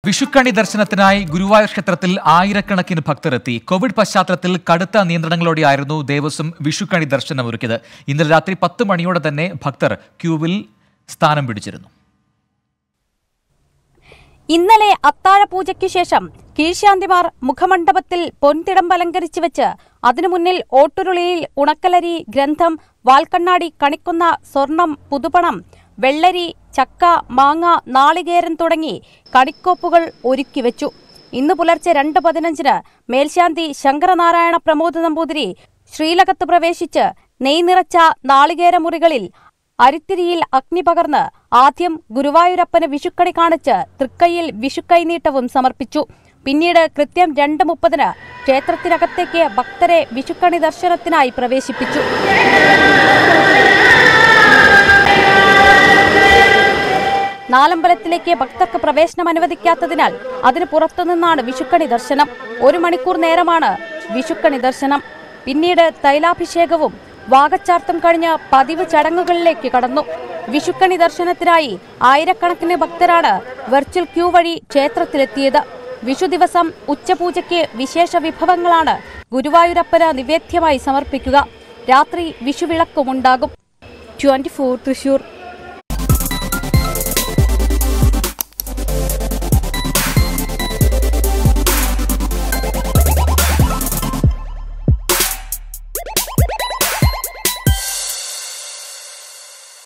വിഷുക്കണി ദർശനത്തിനായി ഗുരുവായൂർ ക്ഷേത്രത്തിൽ ആയിരക്കണക്കിന് ഭക്തർ എത്തി കോവിഡ് പശ്ചാത്തലത്തിൽ കടുത്ത നിയന്ത്രണങ്ങളോടെയായിരുന്നു ദേവസ്വം വിഷുക്കണി ദർശനം ഒരുക്കിയത് ഇന്നലെ രാത്രി പത്ത് മണിയോടെ തന്നെ ഭക്തർ ക്യൂവിൽ സ്ഥാനം പിടിച്ചിരുന്നു ഇന്നലെ അത്താഴ പൂജയ്ക്കു ശേഷം കീഴ്ശാന്തിമാർ മുഖമണ്ഡപത്തിൽ പൊൻതിടമ്പലങ്കരിച്ചു വെച്ച് അതിനു മുന്നിൽ ഓട്ടുരുളിയിൽ ഉണക്കലരി ഗ്രന്ഥം വാൽക്കണ്ണാടി കണിക്കുന്ന സ്വർണം പുതുപണം വെള്ളരി ചക്ക മാങ്ങ നാളികേരൻ തുടങ്ങി കണിക്കോപ്പുകൾ ഒരുക്കി വെച്ചു ഇന്ന് പുലർച്ചെ രണ്ട് പതിനഞ്ചിന് മേൽശാന്തി ശങ്കരനാരായണ പ്രമോദ് നമ്പൂതിരി ശ്രീലകത്ത് പ്രവേശിച്ച് നെയ് നിറച്ച നാളികേര മുറികളിൽ അരിത്തിരിയിൽ അഗ്നി പകർന്ന് ആദ്യം ഗുരുവായൂരപ്പന് വിഷുക്കണി കാണിച്ച് തൃക്കൈയിൽ വിഷുക്കൈനീട്ടവും സമർപ്പിച്ചു പിന്നീട് കൃത്യം രണ്ട് മുപ്പതിന് ക്ഷേത്രത്തിനകത്തേക്ക് ഭക്തരെ വിഷുക്കണി ദർശനത്തിനായി പ്രവേശിപ്പിച്ചു നാലമ്പലത്തിലേക്ക് ഭക്തർക്ക് പ്രവേശനം അനുവദിക്കാത്തതിനാൽ അതിന് പുറത്തുനിന്നാണ് വിഷുക്കണി ദർശനം ഒരു മണിക്കൂർ നേരമാണ് വിഷുക്കണി ദർശനം പിന്നീട് തൈലാഭിഷേകവും വാഗച്ചാർത്തും കഴിഞ്ഞ് പതിവ് ചടങ്ങുകളിലേക്ക് കടന്നു വിഷുക്കണി ദർശനത്തിനായി ആയിരക്കണക്കിന് ഭക്തരാണ് വെർച്വൽ ക്യൂ വഴി ക്ഷേത്രത്തിലെത്തിയത് വിഷു ദിവസം ഉച്ചപൂജയ്ക്ക് വിശേഷ വിഭവങ്ങളാണ് ഗുരുവായൂരപ്പന് നിവേദ്യമായി സമർപ്പിക്കുക രാത്രി വിഷുവിളക്കുമുണ്ടാകും ട്വന്റി ഫോർ തൃശൂർ